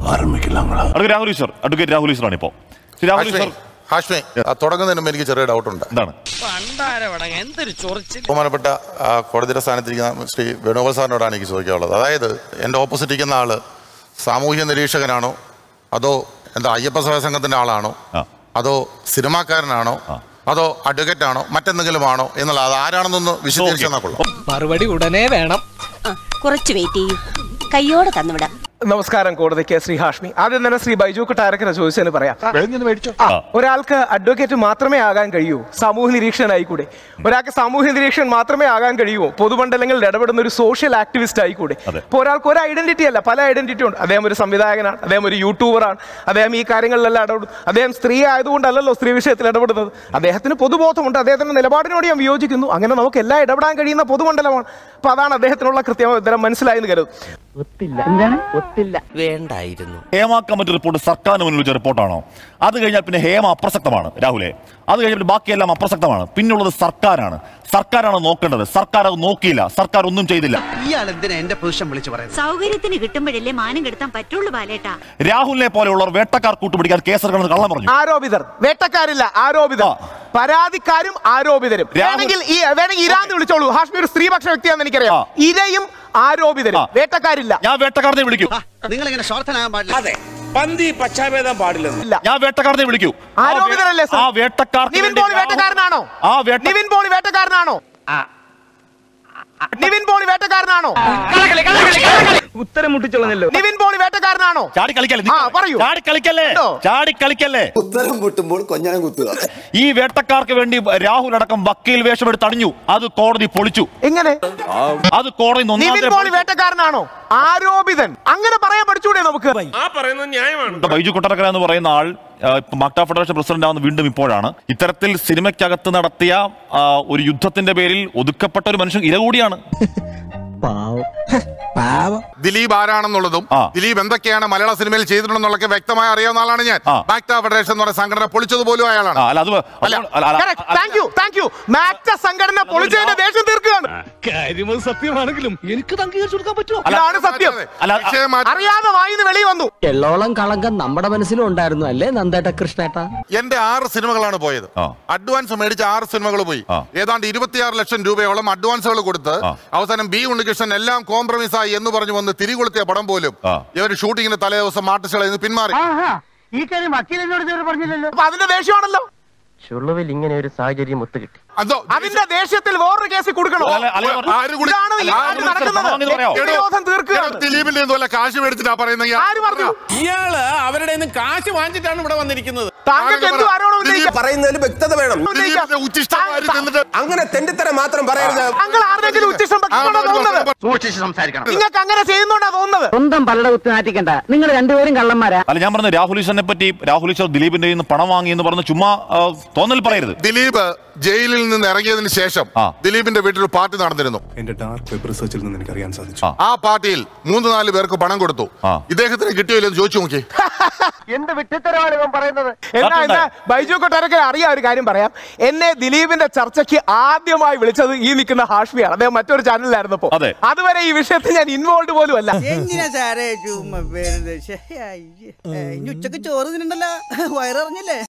Advocate Rahul Eashwar advocate Rahul ഈശ്വറാണ് ഇപ്പോ ശ്രീ രാഹുൽ ഹാഷ്മി ഈശ്വർ ഹാഷ്മി ആ, തുടങ്ങുന്നതിന് മുമ്പ് എനിക്ക് ചെറിയ ഡൗട്ടുണ്ട് എന്താണ് എന്തൊരു ചൊറിച്ചിൽ ബഹുമാനപ്പെട്ട ആ, കോടതിയുടെ സ്ഥാനത്തിരിക്കുന്ന ശ്രീ വേണുഗോപാൽ സാറിനോടാണ് എനിക്ക് ചോദിക്കാനുള്ളത് അതായത് എൻ്റെ ഓപ്പോസിറ്റ് ഇരിക്കുന്ന ആള് സാമൂഹ്യ നിരീക്ഷകനാണോ അതോ എന്താ അയ്യപ്പ സേവാ സംഘത്തിന്റെ ആളാണോ ആ. അതോ സിനിമാക്കാരനാണോ അതോ അഡ്വക്കേറ്റ് ആണോ മറ്റെന്തെങ്കിലും ആണോ എന്നുള്ള അത് ആരാണെന്നൊന്ന് വിശദീകരിച്ചു തന്നാൽ കൊള്ളാം മറുപടി ഉടനെ വേണം കുറച്ച് വെയിറ്റ് ചെയ്യൂ കയ്യോടെ തന്നുവിടാം നമസ്കാരം കോടതിക്ക് ശ്രീ ഹാഷ്മി ആദ്യം തന്നെ ശ്രീ ബൈജു കൊട്ടാരക്കര ചോദിച്ചതിന് പറയാം ആ, ഒരാൾക്ക് അഡ്വക്കേറ്റ് മാത്രമേ ആകാൻ കഴിയൂ സാമൂഹ്യ നിരീക്ഷകനായിക്കൂടെ ഒരാൾക്ക് സാമൂഹ്യ നിരീക്ഷകൻ മാത്രമേ ആകാൻ കഴിയൂ പൊതുമണ്ഡലങ്ങളിൽ ഇടപെടുന്ന ഒരു സോഷ്യൽ ആക്ടിവിസ്റ്റ് ആയിക്കൂടെ അതെ. അപ്പോൾ ഒരാൾക്ക് ഒരു ഐഡന്റിറ്റി അല്ല പല ഐഡന്റിറ്റി ഉണ്ട് അദ്ദേഹം ഒരു സംവിധായകനാണ് അദ്ദേഹം ഒരു യൂട്യൂബറാണ് അദ്ദേഹം ഈ കാര്യങ്ങളിലെല്ലാം ഇടപെടും അദ്ദേഹം സ്ത്രീ ആയതുകൊണ്ടല്ലല്ലോ സ്ത്രീ വിഷയത്തിൽ ഇടപെടുന്നത് അദ്ദേഹത്തിന് പൊതുബോധമുണ്ട് അദ്ദേഹത്തിന്റെ നിലപാടിനോട് ഞാൻ വിയോജിക്കുന്നു അങ്ങനെ നമുക്ക് എല്ലാം ഇടപെടാൻ കഴിയുന്ന പൊതുമണ്ഡലമാണ് അപ്പൊ അതാണ് അദ്ദേഹത്തിനുള്ള കൃത്യമായ ഉത്തരം മനസ്സിലായെന്ന് കരുതും വേണ്ടായിരുന്നു ഹേമ കമ്മിറ്റി റിപ്പോർട്ട് സർക്കാരിന് മുന്നിൽ വെച്ച റിപ്പോർട്ടാണോ അത് കഴിഞ്ഞാൽ പിന്നെ ഹേമ അപ്രസക്തമാണ് രാഹുലെ അത് കഴിഞ്ഞാൽ പിന്നെ ബാക്കിയെല്ലാം അപ്രസക്തമാണ് പിന്നുള്ളത് സർക്കാരാണ് സർക്കാരാണ് നോക്കേണ്ടത് സർക്കാർ അത് നോക്കിയില്ല സർക്കാർ ഒന്നും ചെയ്തില്ല ഇയാൾ എന്തിനാ എന്റെ പൊസിഷൻ വിളിച്ചു പറയുന്നത് സൗകര്യത്തിന് കിട്ടുമ്പോഴല്ലേ മാനം കെടുത്താൻ പറ്റുള്ളൂ ബാലേട്ടാ രാഹുലിനെ പോലെയുള്ളവർ വേട്ടക്കാർ കൂട്ടുപിടിക്കാൻ കേസെടുക്കണമെന്ന് കള്ളം പറഞ്ഞു ആരോപിതർ വേട്ടക്കാരില്ല ആരോപിതർ ആ. പരാതിക്കാരും ആരോപിതരും രാഹുൽ- വേണമെങ്കിൽ ഈ വേണമെങ്കിൽ ഇരാന്ന് വിളിച്ചോളൂ ഹാഷ്മി ഒരു സ്ത്രീപക്ഷ വ്യക്തിയാണെന്ന് എനിക്കറിയാം ആ. ഇരയും ആരോപിതരും ആ. വേട്ടക്കാരില്ല ഞാൻ വേട്ടക്കാരനെ വിളിക്കൂ നിങ്ങൾ ഇങ്ങനെ സ്വാർത്ഥനാകാൻ പാടില്ല അതെ പന്തി പക്ഷാഭേദം പാടില്ലെന്ന് ഇല്ല ഞാൻ വേട്ടക്കാരനെ വിളിക്കൂ ആ വേ- ആരോപിതരല്ലേ സർ? ആ വേട്ടക്കാർക്ക് നിവിൻ വേണ്ടി പോളി രാഹുൽ- വേട്ടക്കാരനാണോ ആ വേട്ട നിവിൻ പോളി വേട്ടക്കാരനാണോ നിവിൻ പോളി വേട്ടക്കാരനാണോ ഉത്തരം മുട്ടിച്ചോളഞ്ഞല്ലോ നിവിൻ പോളി വേട്ടക്കാരനാണോ ചാടി കളിക്കല്ലേ ആ, നിക്ക്. പറയൂ. ചാടി കളിക്കല്ലേ ഉണ്ടോ? ചാടി കളിക്കല്ലേ ഉത്തരം മുട്ടുമ്പോൾ കൊഞ്ഞനം കുത്തുക ഈ വേട്ടക്കാർക്ക് വേണ്ടി രാഹുൽ അടക്കം വക്കീൽ വേഷമെടുത്ത് തടഞ്ഞു അത് കോടതി പൊളിച്ചു എങ്ങനെ അത് കോടതി നിവിൻ ഒന്നാമത്തെ പോളി വേട്ടക്കാരനാണോ ആരോപിതൻ അങ്ങനെ പറയാൻ പഠിച്ചൂടെ നമുക്ക് ആ പറയുന്നത് ന്യായമാണ് ബൈജു കൊട്ടരക്കര എന്ന് പറയുന്ന ആൾ ആ, ഇപ്പൊ മാക്ട ഫെഡറേഷൻ പ്രസിഡന്റ് ആവുന്ന വീണ്ടും ഇപ്പോഴാണ് ഇത്തരത്തിൽ സിനിമയ്ക്കകത്ത് നടത്തിയ ആ, ഒരു യുദ്ധത്തിന്റെ പേരിൽ ഒതുക്കപ്പെട്ട ഒരു മനുഷ്യൻ ഇര കൂടിയാണ് ദിലീപ് ആരാണെന്നുള്ളതും ആ. ദിലീപ് എന്തൊക്കെയാണ് മലയാള സിനിമയിൽ ചെയ്തിട്ടുണ്ടെന്നുള്ളതൊക്കെ വ്യക്തമായി അറിയാവുന്ന ആളാണ് ഞാൻ ആ. ബാക്ട ഫെഡറേഷൻ എന്ന് പറയുന്ന സംഘടന പൊളിച്ചത് പോലും ആ, അയാളാണ് അല്ല അത് അല്ല, അല്ല, അല്ല, thank you thank you MACTA സംഘടന പൊളിച്ചതിന്റെ ദേഷ്യം തീർക്കുകയാണ് കാര്യം സത്യമാണെങ്കിലും എനിക്ക് അംഗീകരിച്ചു കൊടുക്കാൻ പറ്റുമോ ഇതാണ് സത്യം അല്ല, വിഷയം മാറ്റി- അറിയാതെ വായിന്ന് വെളി വന്നു എള്ളോളം കളങ്കം നമ്മുടെ മനസ്സിലും ഉണ്ടായിരുന്നു അല്ലേ നന്ദേട്ട കൃഷ്ണേട്ട എന്റെ ആറ് സിനിമകളാണ് പോയത് ആ. അഡ്വാൻസ് മേടിച്ച ആറ് സിനിമകൾ പോയി ആ. ഏതാണ്ട് ഇരുപത്തിയാറ് ലക്ഷം രൂപയോളം അഡ്വാൻസുകൾ കൊടുത്ത് ആ. അവസാനം ബി ഉണ്ണികൃഷ്ണൻ എല്ലാം കോംപ്രമൈസ് ആയി എന്ന് പറഞ്ഞു വന്ന് തിരികൊളുത്തിയ പടം പോലും ആ. ഇവർ ഷൂട്ടിങ്ങിന് തലേ ദിവസം മാട്ടുശളയിൽ നിന്ന് പിന്മാറി ഈ കാര്യം വക്കീലിനോട് ഇതുവരെ പറഞ്ഞില്ലല്ലോ അപ്പൊ അതിന്റെ ദേഷ്യമാണല്ലോ ചുളുവിൽ ഇങ്ങനെ ഒരു സാഹചര്യം ഒത്തുകിട്ടി അതോ അതിന്റെ ദേഷ്യത്തിൽ വേറൊരു കേസ് കൊടുക്കണോ അല്ല, അല്ല, അല്ല, ആര് കൂടി- ഇതാണ് ഈ ആര് നാട്ടിൽ കൂടി- നടക്കുന്നത് സമാധാനം പറയാമോ? വ്യക്തിവിരോധം തീർക്കുകയാണ് ദിലീപിന്റെ ഒന്നും അല്ല കാശ് മേടിച്ചിട്ടാ പറയുന്നെങ്കിൽ ആര് പറഞ്ഞു ഇയാള് അവരുടെ നിന്ന് കാശ് വാങ്ങിച്ചിട്ടാണ് ഇവിടെ വന്നിരിക്കുന്നത് താങ്കൾക്ക് എന്ത് ആരോടും ഉന്നയിക്കാം പറയുന്നതിൽ വ്യക്തത വേണം ദിലീപിന്റെ ഉച്ചിഷ്ടമാരി തിന്നിട്ട് അങ്ങനെ തെണ്ടിത്തരം മാത്രം പറയരുത് താങ്കൾ ആരുടെങ്കിലും ഉച്ചിഷ്ടം ഭക്ഷിക്കണോ തോന്നുന്നത് സൂക്ഷിച്ച് സംസാരിക്കണം നിങ്ങൾക്ക് അങ്ങനെ ചെയ്യുന്നോണ്ടാ തോന്നുന്നത് സ്വന്തം പലരുടെ കുത്തി നാറ്റിക്കണ്ട നിങ്ങൾ രണ്ടുപേരും കള്ളന്മാരാ അല്ല ഞാൻ പറഞ്ഞ രാഹുൽ ഈശ്വറിനെ പറ്റി രാഹുൽ ഈശ്വർ ദിലീപിന്റെ കയ്യിൽ നിന്ന് പണം വാങ്ങി എന്ന് പറഞ്ഞ് ചുമ്മാ ആ, തോന്നൽ പറയരുത് ദിലീപ് ജയിലിൽ നിന്ന് ഇറങ്ങിയതിന് ശേഷം ആ. ദിലീപിന്റെ വീട്ടിൽ ഒരു പാർട്ടി നടന്നിരുന്നു എന്റെ ഡാർക്ക് വെബ് റിസർച്ചിൽ നിന്ന് എനിക്ക് അറിയാൻ സാധിച്ചു ആ. ആ പാർട്ടിയിൽ മൂന്ന് നാല് പേർക്ക് പണം കൊടുത്തു ആ. ഇദ്ദേഹത്തിന് കിട്ടിയില്ലെന്ന് ചോദിച്ചു നോക്കി എന്ത് വിട്ടിത്തരമാണ് ഇവൻ പറയുന്നത് എന്നാ പാർട്ടി എന്നാ ബൈജു കൊട്ടാരക്കര അറിയാം ഒരു കാര്യം പറയാം എന്നെ ദിലീപിന്റെ ചർച്ചയ്ക്ക് ആദ്യമായി വിളിച്ചത് ഈ നിൽക്കുന്ന ഹാഷ്മിയാണ് അദ്ദേഹം മറ്റൊരു ചാനലിലായിരുന്നപ്പോ അതെ. അതുവരെ ഈ വിഷയത്തിൽ ഞാൻ ഇൻവോൾവ് പോലും അല്ല എന്തിനാ സാറേ ചുമ്മാ വെറുതെ ശ്ശെ, അയ്യേ. ഏ, ഇനി ഉച്ചക്ക് ചോറ് തിന്നണ്ടല്ലോ വയറിറങ്ങില്ലേ